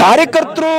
ಕಾರ್ಯಕರ್ತರು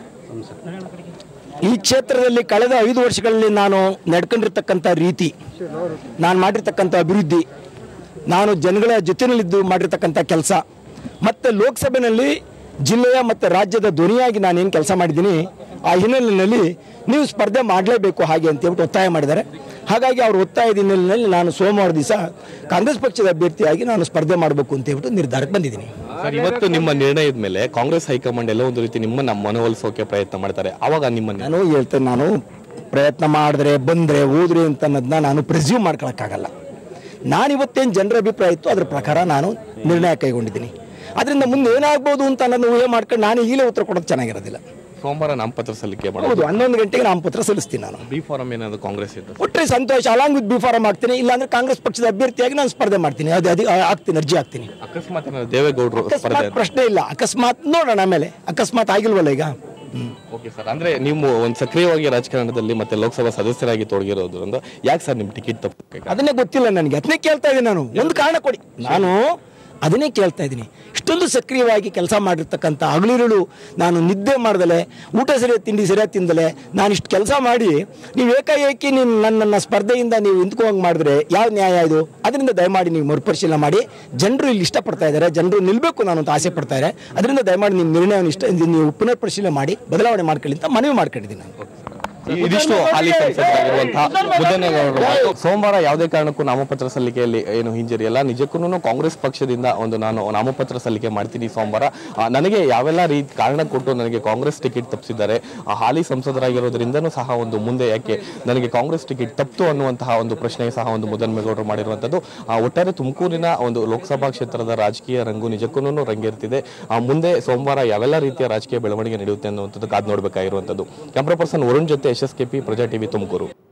ಈ ಕ್ಷೇತ್ರದಲ್ಲಿ ಕಳೆದ ಐದು ವರ್ಷಗಳಲ್ಲಿ ನಾನು ನಡ್ಕೊಂಡಿರ್ತಕ್ಕಂಥ ರೀತಿ ನಾನು ಮಾಡಿರ್ತಕ್ಕಂಥ ಅಭಿವೃದ್ಧಿ ನಾನು ಜನಗಳ ಜೊತೆಯಲ್ಲಿದ್ದು ಮಾಡಿರ್ತಕ್ಕಂಥ ಕೆಲಸ ಮತ್ತು ಲೋಕಸಭೆಯಲ್ಲಿ ಜಿಲ್ಲೆಯ ಮತ್ತು ರಾಜ್ಯದ ಧ್ವನಿಯಾಗಿ ನಾನೇನು ಕೆಲಸ ಮಾಡಿದ್ದೀನಿ ಆ ಹಿನ್ನೆಲೆಯಲ್ಲಿ ನೀವು ಸ್ಪರ್ಧೆ ಮಾಡಲೇಬೇಕು ಹಾಗೆ ಅಂತ ಹೇಳ್ಬಿಟ್ಟು ಒತ್ತಾಯ ಮಾಡಿದ್ದಾರೆ ಹಾಗಾಗಿ ಅವ್ರ ಒತ್ತಾಯದ ಹಿನ್ನೆಲೆಯಲ್ಲಿ ನಾನು ಸೋಮವಾರ ದಿವಸ ಕಾಂಗ್ರೆಸ್ ಪಕ್ಷದ ಅಭ್ಯರ್ಥಿಯಾಗಿ ನಾನು ಸ್ಪರ್ಧೆ ಮಾಡಬೇಕು ಅಂತ ಹೇಳ್ಬಿಟ್ಟು ನಿರ್ಧಾರಕ್ಕೆ ಬಂದಿದ್ದೀನಿ ಸರ್ ಇವತ್ತು ನಿಮ್ಮ ನಿರ್ಣಯದ ಮೇಲೆ ಕಾಂಗ್ರೆಸ್ ಹೈಕಮಾಂಡ್ ಎಲ್ಲ ಒಂದು ರೀತಿ ನಿಮ್ಮನ್ನ ಮನವೊಲಿಸೋಕೆ ಪ್ರಯತ್ನ ಮಾಡ್ತಾರೆ ಅವಾಗ ನಿಮ್ಮನ್ನ ನಾನು ಹೇಳ್ತೇನೆ ನಾನು ಪ್ರಯತ್ನ ಮಾಡಿದ್ರೆ ಬಂದರೆ ಹೋದ್ರೆ ಅಂತ ಅನ್ನೋದನ್ನ ನಾನು ಪ್ರೆಸ್ಯೂಮ್ ಮಾಡ್ಕೊಳಕ್ಕಾಗಲ್ಲ ನಾನು ಇವತ್ತೇನು ಜನರ ಅಭಿಪ್ರಾಯ ಇತ್ತು ಅದ್ರ ಪ್ರಕಾರ ನಾನು ನಿರ್ಣಯ ಕೈಗೊಂಡಿದ್ದೀನಿ ಅದರಿಂದ ಮುಂದೆ ಏನಾಗ್ಬೋದು ಅಂತ ಅನ್ನೋದು ಊಹೆ ಮಾಡ್ಕೊಂಡು ನಾನು ಈಗಲೇ ಉತ್ತರ ಕೊಡೋದು ಚೆನ್ನಾಗಿರೋದಿಲ್ಲ ಸೋಮವಾರ ನಾಮಪತ್ರ ಸಲ್ಲಿಕೆ ಹೌದು ಮಾಡೋದು ಹನ್ನೊಂದು ಗಂಟೆಗೆ ನಾಮಪತ್ರ ಸಲ್ಲಿಸ್ತೀನಿ ನಾನು ಬಿ ಫಾರಂ ಏನಾದ್ರು ಕಾಂಗ್ರೆಸ್ ಇತ್ತು ಒಟ್ಟರೆ ಸಂತೋಷ ಅಲಾಂಗ್ ವಿತ್ ಬಿ ಫಾರಂ ಆಗ್ತೀನಿ ಇಲ್ಲಾಂದ್ರೆ ಕಾಂಗ್ರೆಸ್ ಪಕ್ಷದ ಅಭ್ಯರ್ಥಿಯಾಗಿ ನಾನು ಸ್ಪರ್ಧೆ ಮಾಡ್ತೀನಿ ಅದು ಅದು ಆಗ್ತೀನಿ ಅರ್ಜಿ ಹಾಕ್ತೀನಿ ಅಕಸ್ಮಾತ್ ಏನಾದ್ರು ದೇವೇಗೌಡರು ಸ್ಪರ್ಧೆ ಅಕಸ್ಮಾತ್ ಪ್ರಶ್ನೆ ಇಲ್ಲ ಅಕಸ್ಮಾತ್ ನೋಡೋಣ ಆಮೇಲೆ ಅಕಸ್ಮಾತ್ ಆಗಿಲ್ವಲ್ಲ ಈಗ ಹ್ಮ್ ಓಕೆ ಸರ್ ಅಂದ್ರೆ ನೀವು ಒಂದು ಸಕ್ರಿಯವಾಗಿ ರಾಜಕಾರಣದಲ್ಲಿ ಮತ್ತೆ ಲೋಕಸಭಾ ಸದಸ್ಯರಾಗಿ ತೊಡಗಿರೋದ್ರಿಂದ ಯಾಕೆ ಸರ್ ನಿಮ್ ಟಿಕೆಟ್ ತಪ್ಪಬೇಕು ಅದನ್ನೇ ಗೊತ್ತಿಲ್ಲ ನನಗೆ ಅದನ್ನೇ ಕೇಳ್ತಾ ಇದ್ದೀನಿ ನಾನು ಒಂದು ಕಾರಣ ಕೊಡಿ ನಾನು ಅದನ್ನೇ ಕೇಳ್ತಾ ಇದ್ದೀನಿ ಇಷ್ಟೊಂದು ಸಕ್ರಿಯವಾಗಿ ಕೆಲಸ ಮಾಡಿರ್ತಕ್ಕಂಥ ಹಗಲಿರುಳು ನಾನು ನಿದ್ದೆ ಮಾಡ್ದಲೆ ಊಟ ಸರಿಯಾಗಿ ತಿಂಡಿ ಸರಿಯಾಗಿ ತಿಂದಲೆ ನಾನು ಇಷ್ಟು ಕೆಲಸ ಮಾಡಿ ನೀವು ಏಕಾಏಕಿ ನೀವು ನನ್ನನ್ನು ಸ್ಪರ್ಧೆಯಿಂದ ನೀವು ನಿಂತ್ಕೋಂಗೆ ಮಾಡಿದ್ರೆ ಯಾವ ನ್ಯಾಯ ಇದು ಅದರಿಂದ ದಯಮಾಡಿ ನೀವು ಮರುಪರಿಶೀಲನೆ ಮಾಡಿ ಜನರು ಇಲ್ಲಿ ಇಷ್ಟಪಡ್ತಾ ಇದ್ದಾರೆ ಜನರು ನಿಲ್ಲಬೇಕು ನಾನು ಅಂತ ಆಸೆ ಪಡ್ತಾ ಇದ್ದಾರೆ ಅದರಿಂದ ದಯಮಾಡಿ ನಿಮ್ಮ ನಿರ್ಣಯವನ್ನು ಇಷ್ಟ ನೀವು ಪುನರ್ ಪರಿಶೀಲನೆ ಮಾಡಿ ಬದಲಾವಣೆ ಮಾಡ್ಕೊಳ್ಳಿ ಅಂತ ಮನವಿ ಮಾಡ್ಕೊಂಡಿದ್ದೀನಿ ನಾನು ಇದಿಷ್ಟು ಹಾಲಿ ಸಂಸದರಾಗಿರುವಂತಹ ಮುದ್ದನಗೌಡರು ಮಾತು. ಸೋಮವಾರ ಯಾವುದೇ ಕಾರಣಕ್ಕೂ ನಾಮಪತ್ರ ಸಲ್ಲಿಕೆಯಲ್ಲಿ ಏನು ಹಿಂಜರಿಯಲ್ಲ ನಿಜಕ್ಕೂ ಕಾಂಗ್ರೆಸ್ ಪಕ್ಷದಿಂದ ಒಂದು ನಾನು ನಾಮಪತ್ರ ಸಲ್ಲಿಕೆ ಮಾಡ್ತೀನಿ ಸೋಮವಾರ ಆ, ನನಗೆ ಯಾವೆಲ್ಲ ರೀತಿ ಕಾರಣ ಕೊಟ್ಟು ನನಗೆ ಕಾಂಗ್ರೆಸ್ ಟಿಕೆಟ್ ತಪ್ಪಿಸಿದ್ದಾರೆ ಆ ಹಾಲಿ ಸಂಸದರಾಗಿರೋದ್ರಿಂದನೂ ಸಹ ಒಂದು ಮುಂದೆ ಯಾಕೆ ನನಗೆ ಕಾಂಗ್ರೆಸ್ ಟಿಕೆಟ್ ತಪ್ಪಿತು ಅನ್ನುವಂತಹ ಒಂದು ಪ್ರಶ್ನೆ ಸಹ ಒಂದು ಮುದ್ದನ್ಮೇಗೌಡರು ಮಾಡಿರುವಂಥದ್ದು ಆ, ಒಟ್ಟಾರೆ ತುಮಕೂರಿನ ಒಂದು ಲೋಕಸಭಾ ಕ್ಷೇತ್ರದ ರಾಜಕೀಯ ರಂಗು ನಿಜಕ್ಕೂ ರಂಗೇರ್ತಿದೆ ಆ, ಮುಂದೆ ಸೋಮವಾರ ಯಾವೆಲ್ಲ ರೀತಿಯ ರಾಜಕೀಯ ಬೆಳವಣಿಗೆ ನಡೆಯುತ್ತೆ ಅನ್ನುವಂಥದ್ದು ಕಾದು ನೋಡಬೇಕಾಗಿರುವಂಥದ್ದು ಕ್ಯಾಮ್ರಾ ಪರ್ಸನ್ ವರುಣ್ ಜೊತೆ S S K P Praja TV Tumakuru